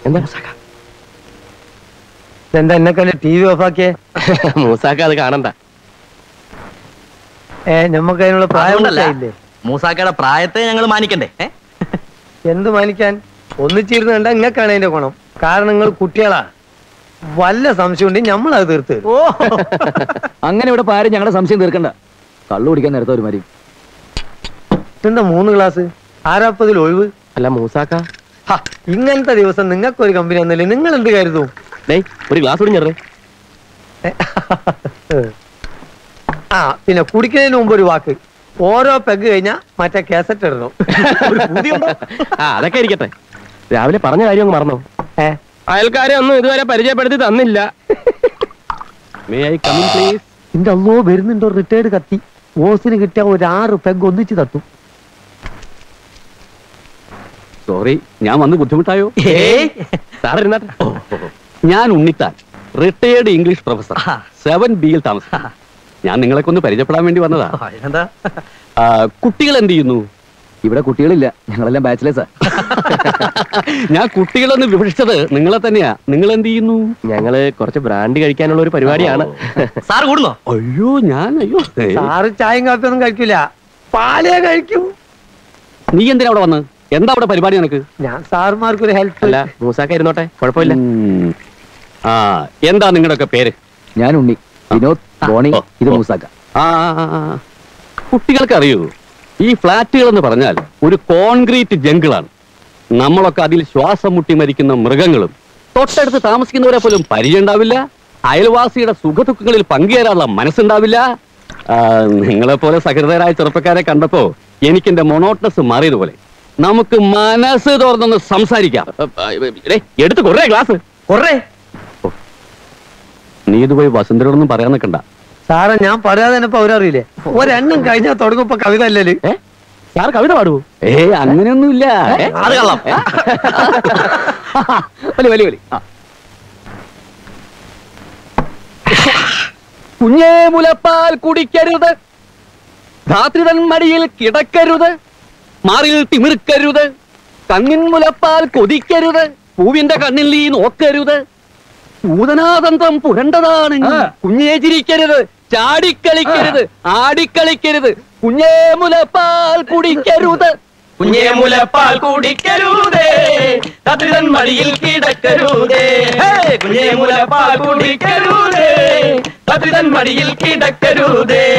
എന്താ എന്താ എന്നെക്കല്ലേ T V ഓഫാക്കിയേ മൂസാക്ക അത് കാണണ്ട ഏ ഞമ്മക്ക് അതിനുള്ള പ്രായം അതുകൊണ്ടല്ല. ഇല്ലേ മൂസാക്കയുടെ പ്രായത്തെ ഞങ്ങൾ മാനിക്കണ്ടേ ഏ? എന്ത് മാനിക്കാൻ ഒന്നിച്ചിരുന്ന് കണ്ട ഇങ്ങക്കാണ് അതിന്റെ ഗുണം കാരണം നിങ്ങൾ കുട്ടികളാ വല്ല സംശയം ഉണ്ടെങ്കിൽ നമ്മൾ അത് തീർത്ത് തരും. ഓ അങ്ങനെ ഇവിടെ പാരും ഞങ്ങളുടെ സംശയം തീർക്കണ്ട കള്ളു കുടിക്കാൻ നേരത്തെ ഒരു മാതിരി എന്താ മൂന്ന് ക്ലാസ് ആരാപ്പതിൽ ഒഴിവ് അല്ല മൂസാക്ക ഹ, ഇങ്ങനത്തെ ദിവസം നിങ്ങൾക്ക് ഒരു കമ്പനി വന്നില്ലേ നിങ്ങൾ എന്ത് കരുതും ഡേയ് ഒരു ഗ്ലാസ് കുടിഞ്ഞറേ ആ പിന്നെ കുടിക്കുന്നതിന് മുമ്പ് ഒരു വാക്ക് ഓരോ പെഗ് കഴിഞ്ഞാ മറ്റേ കാസറ്റ് ഇടണം ഒരു പൂതിയുണ്ടോ ആ അതൊക്കെ ഇരിക്കട്ടെ രാവിലെ പറഞ്ഞ കാര്യം അങ്ങ് മറന്നോ ഏ അയൽക്കാരെ ഒന്നും ഇതുവരെ പരിചയപ്പെടുത്തി തന്നില്ല മേ ഐ കമിൻ പ്ലീസ് എന്റെ അമ്മോ വരുന്നുണ്ടോ റിട്ടയർഡ് കത്തി ഓസിന് കിട്ടിയ ഒരു ആറ് പെഗ് ഒന്നിച്ച് തട്ടും സോറി ഞാൻ വന്ന് ബുദ്ധിമുട്ടായോ ഏയ് സാർ ഇരുന്നാട്ടെ ഞാൻ ഉണ്ണിത്താൻ റിട്ടയേർഡ് ഇംഗ്ലീഷ് പ്രൊഫസർ ആ. സെവൻ ബിയിൽ താമസം ഞാൻ നിങ്ങളെ ഒന്ന് പരിചയപ്പെടാൻ വേണ്ടി വന്നതാ എന്താ ആ, കുട്ടികൾ എന്ത് ചെയ്യുന്നു ഇവിടെ കുട്ടികളില്ല ഞങ്ങളെല്ലാം ബാച്ചിലേഴ്സാ ഞാൻ കുട്ടികളൊന്ന് വിഭജിച്ചത് നിങ്ങളെ തന്നെയാ നിങ്ങൾ എന്ത് ചെയ്യുന്നു ഞങ്ങള് കുറച്ച് ബ്രാൻഡ് കഴിക്കാനുള്ള ഒരു പരിപാടിയാണ് സാർ കൂടുന്നോ അയ്യോ ഞാൻ അയ്യോ ഏയ്. സാറ് ചായയും കാപ്പിയൊന്നും കഴിക്കില്ല പാലേ കഴിക്കൂ നീ എന്തിനാ അവിടെ വന്ന് എന്താ അവിടെ പരിപാടി നിനക്ക് ഞാൻ സാറുമാർക്ക് ഒരു ഹെൽപ്പ് അല്ല മൂസാക്ക ഇരുന്നോട്ടെ കുഴപ്പമില്ല ഉം. ആ എന്താ നിങ്ങളുടെയൊക്കെ പേര് ഞാൻ ഉണ്ണി വിനോദ് ബോണി ഓ, ഇത് ഓ. മൂസാക്ക ആ ആ, ആ, ആ. കുട്ടികൾക്ക് അറിയൂ ഈ ഫ്ലാറ്റുകൾ എന്ന് പറഞ്ഞാൽ ഒരു കോൺക്രീറ്റ് ജംഗിളാണ് നമ്മളൊക്കെ അതിൽ ശ്വാസം മുട്ടി മരിക്കുന്ന മൃഗങ്ങളും തൊട്ടടുത്ത് താമസിക്കുന്നവരെ പോലും പരിചയം ഉണ്ടാവില്ല അയൽവാസിയുടെ സുഖദുഃഖങ്ങളിൽ പങ്കുചേരാനുള്ള മനസ്സുണ്ടാവില്ല ആ, നിങ്ങളെപ്പോലെ സഹൃദയരായ ചെറുപ്പക്കാരെ കണ്ടപ്പോ എനിക്ക് എന്റെ മൊണോട്ടസ് മാറിയതുപോലെ നമുക്ക് മനസ്സ് തുറന്നൊന്ന് സംസാരിക്കാം ഡേയ്, എടുത്ത് കുറേ ഗ്ലാസ് കൊറേ നീ ഇത് പോയി വസുന്ധരോടൊന്നും പറയാൻ നിൽക്കണ്ട സാറേ ഞാൻ പറയാതെ തന്നെ ഇപ്പൊ അവരറിയില്ലേ ഒരെണ്ണം കഴിഞ്ഞാൽ തുടങ്ങും ഇപ്പൊ കവിത അല്ലല് ഏ സാർ കവിത പാടുവോ ഏ അങ്ങനെയൊന്നുമില്ല ഏ? അത് കള്ളം വലി വലി വലി ആ. കുഞ്ഞേ മുലപ്പാൽ കുടിക്കരുത് ധാത്രിതൻ മടിയിൽ കിടക്കരുത് മാറിൽ തിമിർക്കരുത് കണ്ണിൻ മുലപ്പാൽ കൊതിക്കരുത് പൂവിന്റെ കണ്ണിൽ നീ നോക്കരുത് പൂതനാതന്ത്രം പുരണ്ടതാണ് കുഞ്ഞേ ചിരിക്കരുത് ചാടിക്കളിക്കരുത് ആടിക്കളിക്കരുത് കുഞ്ഞേ മുലപ്പാൽ കുടിക്കരുത് കുഞ്ഞേ മുലപ്പാൽ കുടിക്കരുതേ തത്രിതൻ മടിയിൽ കിടക്കരുതേ ഹേ, കുഞ്ഞേ മുലപ്പാൽ കുടിക്കരുതേ തത്രിതൻ മടിയിൽ കിടക്കരുതേ